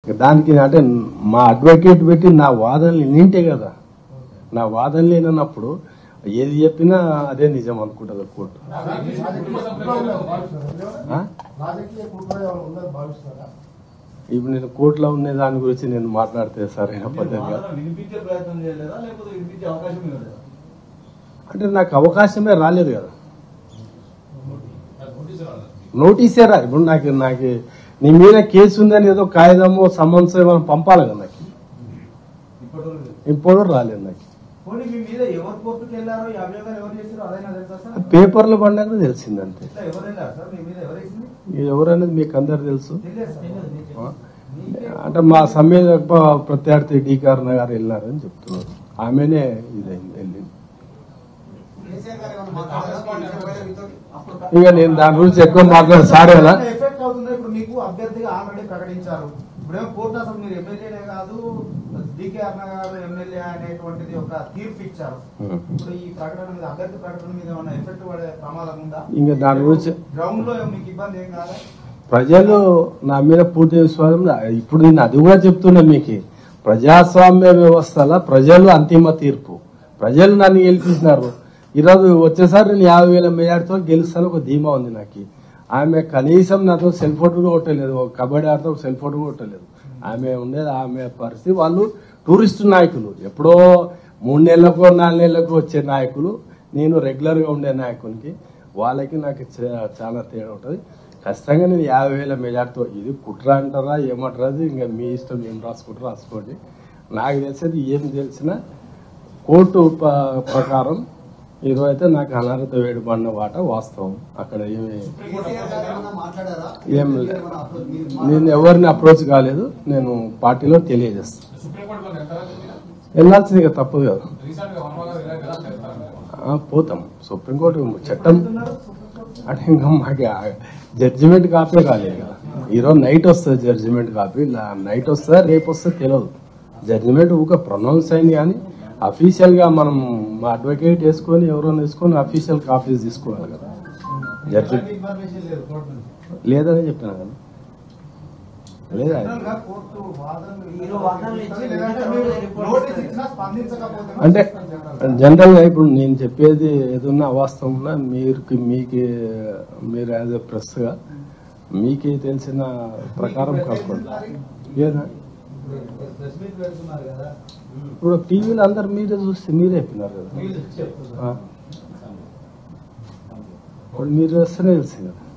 దానికి అంటే మా అడ్వకేట్ పెట్టి నా వాదనలు నింటే కదా నా వాదన లేనప్పుడు ఏది చెప్పినా అదే నిజం అనుకుంటుంది కోర్టు ఆ? రాజకీయ కుట్ర ఏమైనా ఉందని భావిస్తారా ఇప్పుడు నేను కోర్టులో ఉన్న దాని గురించి నేను మాట్లాడితే సరైన పద్ధతి కాదు వాదన వినిపించే ప్రయత్నం చేయలేదా లేకపోతే వినిపించే అవకాశం ఇవ్వలేదా అంటే నాకు అవకాశమే రాలేదు కదా నోటీసే రా ఇప్పుడు నాకు నాకు నీ మీద కేసు ఉందని ఏదో కాగితమో సమన్స్ ఏమైనా పంపాలి కదా నాకు ఇప్పటివరకు లేదు. ఇప్పుడు రాలేదు నాకు పోనీ మీ మీద ఎవరు కోర్టుకు వెళ్ళారో ఈ అభియోగాలు ఎవరు చేశారో అదైనా తెలుసా సార్ పేపర్లో పడినాక తెలిసింది అంతే ఇట్లా ఎవరు వెళ్ళారు సార్ మీ మీద ఎవరు వేసింది ఇది ఎవరనేది మీకు అందరు తెలుసు తెలియదు సార్ ఆ? అంటే మా సమ్మె ప్రత్యర్థి డి కరుణ గారు వెళ్ళారని చెప్తున్నారు ఆమెనే ఇదైంది వెళ్ళింది ఇక నేను దాని గురించి ఎక్కువ మాట్లాడు సార్ కదా ఎఫెక్ట్ అవుతుందో ఇప్పుడు మీకు అభ్యర్థిగా ఆల్రెడీ ప్రకటించారు ఇప్పుడేమో కోర్టు అసలు మీరు ఎమ్మెల్యేనే కాదు డికే అన్న గారు ఎమ్మెల్యే అనేటువంటిది ఒక తీర్పు ఇచ్చారు ఇప్పుడు ఈ ప్రకటన మీద అభ్యర్థి ప్రకటన మీద ఏమైనా ఎఫెక్ట్ పడే ప్రమాదం ఉందా ఇంకా దాని గురించి గ్రౌండ్ లో మీకు ఇబ్బంది ఏం కాదా ప్రజలు నా మీద పూర్తి విశ్వాసం ఇప్పుడు నేను అది కూడా చెప్తున్నా మీకు ప్రజాస్వామ్య వ్యవస్థల ప్రజలు అంతిమ తీర్పు ప్రజలు నన్ను గెలిపించినారు ఈరోజు వచ్చేసారి నేను యాభై వేల మెజార్టీతో గెలుస్తాను ఒక ధీమా ఉంది నాకు ఆమె కనీసం నాతో సెల్ ఫోటో కూడా కొట్టలేదు ఒక కబడ్డీ ఆడితే ఒక సెల్ ఫోటో కూడా కొట్టలేదు ఆమె ఉండేది ఆమె పరిస్థితి వాళ్ళు టూరిస్ట్ నాయకులు ఎప్పుడో మూడు నెలలకు నాలుగు నెలలకు వచ్చే నాయకులు నేను రెగ్యులర్ గా ఉండే నాయకునికి వాళ్ళకి నాకు చా- చాలా తేడా ఉంటుంది ఖచ్చితంగా నేను యాభై వేల మెజార్టీతో ఇది కుట్ర అంటారా ఏమంటారా అది ఇంకా మీ ఇష్టం ఏం రాసుకుంటారో రాసుకోండి నాకు తెలిసేది ఏం తెలిసినా కోర్టు ప- ప్రకారం ఈరోజు అయితే నాకు అనర్హత వేడుబడిన వాట వాస్తవం అక్కడ ఏమి ఏం లే- నేను ఎవరిని అప్రోచ్ కాలేదు నేను పార్టీలో తెలియజేస్తాను వెళ్ళాల్సింది ఇక తప్పదు కదా ఆ, పోతాం సుప్రీంకోర్టు చట్టం అంటే ఇంకా మాకు జడ్జిమెంట్ కాపీ కాలేదు కదా ఈరోజు నైట్ వస్తుంది జడ్జిమెంట్ కాపీ లా- నైట్ వస్తుందా రేపు వస్తే తెలియదు జడ్జిమెంట్ ఊక ప్రొనౌన్స్ అయింది కానీ అఫీషియల్ గా మనం మా అడ్వకేట్ వేసుకొని ఎవరైనా వేసుకొని అఫీషియల్ కాపీస్ తీసుకోవాలి కదా జడ్జి ఇన్ఫర్మేషన్ లేదు కోర్టు నుంచి లేదని చెప్పిన కదా లేదా జనరల్ గా కోర్టు వాదనలు మీరు వాదనలు ఇచ్చి లేదంటే మీరు మీరు నోటీస్ ఇచ్చినా స్పందించకపోతే అంటే జనరల్ గా ఇప్పుడు నేను చెప్పేది ఏదన్నా అవాస్తవం ఉన్నా మీరు మీకు మీరు యాజ్ ఎ ప్రెస్ గా మీకే తెలిసిన ప్రకారం కనుక్కోండి ఏదా ప్రెస్ మీట్ పెడుతున్నారు కదా ఇప్పుడు టీవీలో అందరు మీరే చూస్తే మీరే చెప్పినారు కదా వీళ్ళు చెప్తున్నారు ఆ. ఇప్పుడు మీరు వస్తేనే తెలిసింది కదా